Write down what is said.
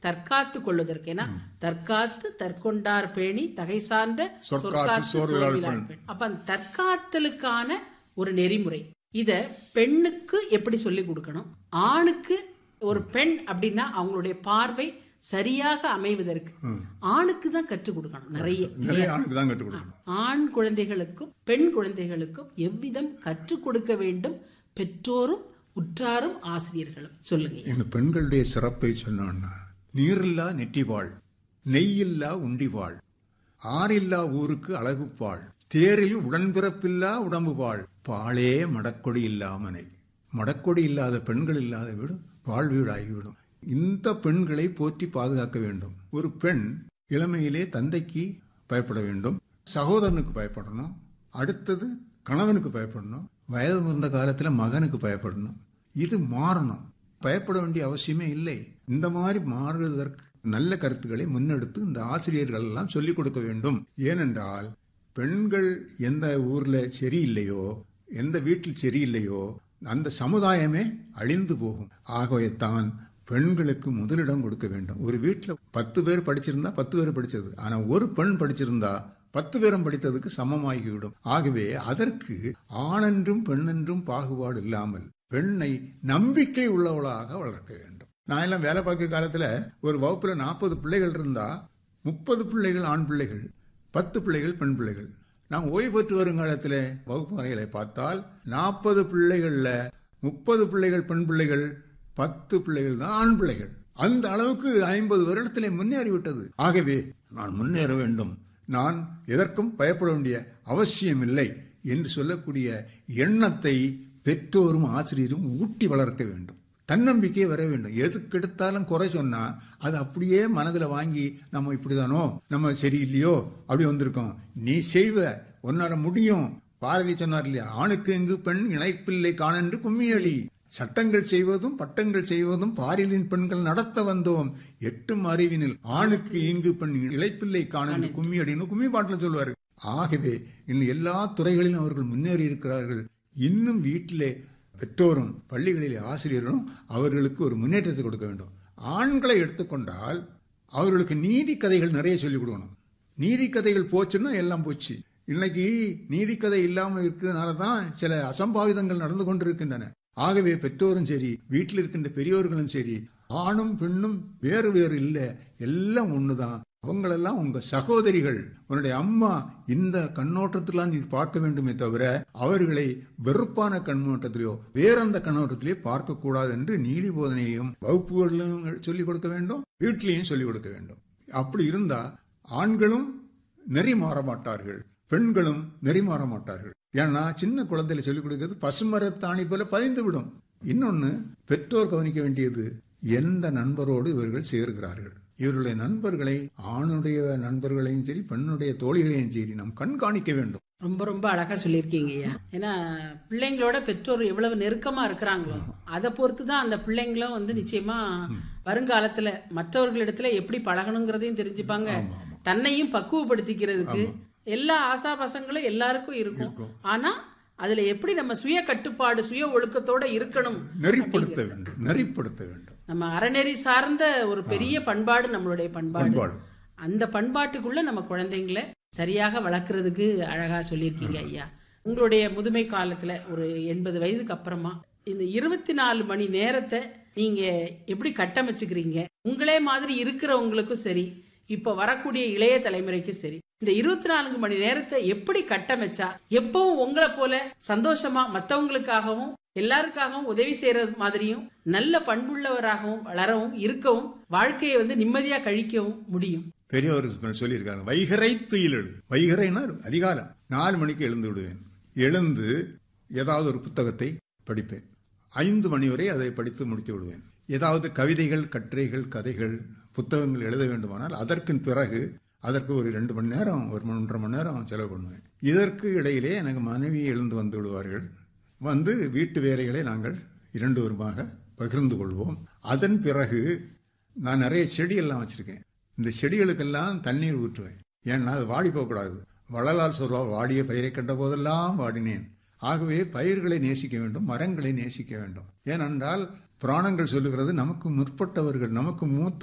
தற்காத்து கொள்வதற்கு ஏன்னா தற்காத்து தற்கொண்டார் பேணி தகை சார்ந்த சொற்காத்து சொற்காத்து சோர்விலார் சோர்விலார் பெண். அப்ப அந்த தற்காத்தலுக்கான ஒரு நெறிமுறை இத பெண்ணுக்கு எப்படி சொல்லி கொடுக்கணும் ஆணுக்கு ஒரு பெண் அப்படின்னா அவங்களுடைய பார்வை சரியாக அமைவதற்கு ஆணுக்கு தான் கற்றுக் கொடுக்கணும் நிறைய நிறைய ஆணுக்கு தான் கற்றுக் கொடுக்கணும் ஆண் குழந்தைகளுக்கும் பெண் குழந்தைகளுக்கும் எவ்விதம் கற்றுக் கொடுக்க வேண்டும் பெற்றோரும் உற்றாரும் ஆசிரியர்களும் சொல்லுங்க இந்த பெண்களுடைய சிறப்பை சொன்னோன்னா நீரில்லா நெற்றிவாள் நெய்யில்லா உண்டிவாள் ஆறில்லா ஊருக்கு அழகுப்பாள் தேரில் உடன்பிறப்பில்லா உடம்பு வாழ் பாலே மடக்கொடி இல்லாமனை மடக்கொடி இல்லாத பெண்கள் இல்லாத வீடு பால் வீடாகிவிடும் இந்த பெண்களை போற்றி பாதுகாக்க வேண்டும் ஒரு பெண் இளமையிலே தந்தைக்கு பயப்பட வேண்டும் சகோதரனுக்கு பயப்படணும் அடுத்தது கணவனுக்கு பயப்படணும் வயது வந்த காலத்தில் மகனுக்கு பயப்படணும் இது மாறணும் பயப்பட வேண்டிய அவசியமே இல்லை இந்த மாதிரி மாறுவதற்கு நல்ல கருத்துக்களை முன்னெடுத்து இந்த ஆசிரியர்கள் எல்லாம் சொல்லிக் கொடுக்க வேண்டும் ஏனென்றால் பெண்கள் எந்த ஊர்ல சரியில்லையோ எந்த வீட்டில் சரியில்லையோ அந்த சமுதாயமே அழிந்து போகும் ஆகவே தான் பெண்களுக்கு முதலிடம் கொடுக்க வேண்டும் ஒரு வீட்டில் பத்து பேர் படிச்சிருந்தா பத்து பேர் படிச்சது ஆனா ஒரு பெண் படிச்சிருந்தா பத்து பேரும் படித்ததுக்கு சமமாகிவிடும் ஆகவே அதற்கு ஆணென்றும் பெண்ணென்றும் பாகுபாடு இல்லாமல் பெண்ணை நம்பிக்கை உள்ளவளாக வளர்க்க வேண்டும் நான் எல்லாம் வேலை பார்க்க காலத்துல ஒரு வகுப்புல நாற்பது பிள்ளைகள் இருந்தா முப்பது பிள்ளைகள் ஆண் பிள்ளைகள் பத்து பிள்ளைகள் பெண் பிள்ளைகள் நான் ஓய்வு பெற்று வரும் காலத்தில் வகுப்பு அறைகளை பார்த்தால் நாற்பது பிள்ளைகள்ல முப்பது பிள்ளைகள் பெண் பிள்ளைகள் பத்து பிள்ளைகள் தான் ஆண் பிள்ளைகள் அந்த அளவுக்கு ஐம்பது வருடத்திலே முன்னேறிவிட்டது ஆகவே நான் முன்னேற வேண்டும் நான் எதற்கும் பயப்பட வேண்டிய அவசியம் இல்லை என்று சொல்லக்கூடிய எண்ணத்தை பெற்றோரும் ஆசிரியரும் ஊட்டி வளர்க்க வேண்டும் தன்னம்பிக்கை வர வேண்டும் எதுக்கு எடுத்தாலும் குறை சொன்னா அது அப்படியே மனதில் வாங்கி நம்ம இப்படிதானோ நம்ம சரியில்லையோ அப்படி வந்திருக்கோம் நீ செய்வ உன்னால முடியும் பாரதி சொன்னார் இல்லையா ஆணுக்கு எங்கு பெண் இணைப்பில்லை காணென்று கும்மியடி சட்டங்கள் செய்வதும் பட்டங்கள் செய்வதும் பாரிலின் பெண்கள் நடத்த வந்தோம் எட்டும் அறிவினில் ஆணுக்கு இங்கு பெண் இழைப்பில்லை காணென்று கும்மியடின்னு கும்மி பாட்டில் சொல்வார்கள் ஆகவே இன்னும் எல்லா துறைகளிலும் அவர்கள் முன்னேறி இருக்கிறார்கள் இன்னும் வீட்டிலே பெற்றோரும் பள்ளிகளிலே ஆசிரியர்களும் அவர்களுக்கு ஒரு முன்னேற்றத்தை கொடுக்க வேண்டும் ஆண்களை எடுத்துக்கொண்டால் அவர்களுக்கு நீதி கதைகள் நிறைய சொல்லிக் கொடுக்கணும் நீதி கதைகள் போச்சுன்னா எல்லாம் போச்சு இன்னைக்கு நீதி கதை இல்லாமல் இருக்கிறதுனால தான் சில அசம்பாவிதங்கள் நடந்து கொண்டிருக்கின்றன ஆகவே பெற்றோரும் சரி வீட்டில் இருக்கின்ற பெரியோர்களும் சரி ஆணும் பெண்ணும் வேறு வேறு இல்லை எல்லாம் ஒண்ணுதான் அவங்களெல்லாம் உங்க சகோதரிகள் உன்னுடைய அம்மா இந்த கண்ணோட்டத்திலாம் நீ பார்க்க வேண்டுமே தவிர அவர்களை வெறுப்பான கண்ணோட்டத்திலேயோ வேறெந்த கண்ணோட்டத்திலேயோ பார்க்க கூடாது என்று நீதி போதனையையும் வகுப்புகளிலும் சொல்லிக் கொடுக்க வேண்டும் வீட்டிலையும் சொல்லிக் கொடுக்க வேண்டும் அப்படி இருந்தா ஆண்களும் நெறி மாற மாட்டார்கள் பெண்களும் நெறி மாற மாட்டார்கள் ஏன்னா சின்ன குழந்தையில சொல்லிக் கொடுக்கிறது பசுமரத்தாணி போல பதிந்து விடும் இன்னொன்னு பெற்றோர் கவனிக்க வேண்டியது எந்த நண்பரோடு இவர்கள் சேர்கிறார்கள் இவருடைய நண்பர்களை ஆணுடைய நண்பர்களையும் சரி பெண்ணுடைய தோழிகளையும் சரி நாம் கண்காணிக்க வேண்டும் ரொம்ப ரொம்ப அழகா சொல்லியிருக்கீங்க ஐயா ஏன்னா பிள்ளைங்களோட பெற்றோர் எவ்வளவு நெருக்கமா இருக்கிறாங்களோ அதை பொறுத்து தான் அந்த பிள்ளைங்களும் வந்து நிச்சயமா வருங்காலத்துல மற்றவர்களிடத்துல எப்படி பழகணுங்கிறதையும் தெரிஞ்சுப்பாங்க தன்னையும் பக்குவப்படுத்திக்கிறதுக்கு எல்லா ஆசா பசங்களும் எல்லாருக்கும் இருக்கும் ஆனா அதுல எப்படி நம்ம சுய கட்டுப்பாடு சுய ஒழுக்கத்தோட இருக்கணும் நெறிப்படுத்த வேண்டும் நெறிப்படுத்த வேண்டும் நம்ம அறநெறி சார்ந்த ஒரு பெரிய பண்பாடு நம்மளுடைய பண்பாடு பண்பாடு. அந்த பண்பாட்டுக்குள்ள நம்ம குழந்தைங்களை சரியாக வளர்க்கறதுக்கு அழகா சொல்லியிருக்கீங்க ஐயா உங்களுடைய முதுமை காலத்துல ஒரு எண்பது வயதுக்கு அப்புறமா இந்த இருபத்தி நாலு மணி நேரத்தை நீங்க எப்படி கட்டமைச்சுக்கிறீங்க உங்களே மாதிரி இருக்கிறவங்களுக்கும் சரி இப்ப வரக்கூடிய இளைய தலைமுறைக்கும் சரி இந்த இருபத்தி நான்கு மணி நேரத்தை எப்படி கட்டமைச்சா எப்பவும் உங்களை போல சந்தோஷமா மத்தவங்களுக்காகவும் எல்லாருக்காகவும் உதவி செய்யறது மாதிரியும் நல்ல பண்புள்ளவராகவும் வளரவும் இருக்கவும் வாழ்க்கையை வந்து நிம்மதியா கழிக்கவும் முடியும் பெரியவர்கள் சொல்லியிருக்காங்க வைகரை துயிலெழு வைகரைனா அதிகாலம் நாலு மணிக்கு எழுந்து விடுவேன் எழுந்து ஏதாவது ஒரு புத்தகத்தை படிப்பேன் ஐந்து மணி வரை அதை படித்து முடித்து விடுவேன் ஏதாவது கவிதைகள் கட்டுரைகள் கதைகள் புத்தகங்கள் எழுத வேண்டுமானால் அதற்கு பிறகு அதற்கு ஒரு ரெண்டு மணி நேரம் ஒரு ஒன்றரை மணி நேரம் செலவு பண்ணுவேன் இதற்கு இடையிலே எனக்கு மனைவி எழுந்து வந்து விடுவார்கள் வந்து வீட்டு வேலைகளை நாங்கள் இரண்டு வருமாக பகிர்ந்து கொள்வோம் அதன் பிறகு நான் நிறைய செடியெல்லாம் வச்சிருக்கேன் இந்த செடிகளுக்கெல்லாம் தண்ணீர் ஊற்றுவேன் ஏன்னா அது வாடி போகக்கூடாது வள்ளலால் சொல்வா வாடிய பயிரை கண்ட போதெல்லாம் வாடினேன் ஆகவே பயிர்களை நேசிக்க வேண்டும் மரங்களை நேசிக்க வேண்டும் ஏனென்றால் புராணங்கள் சொல்லுகிறது நமக்கு முற்பட்டவர்கள் நமக்கு மூத்த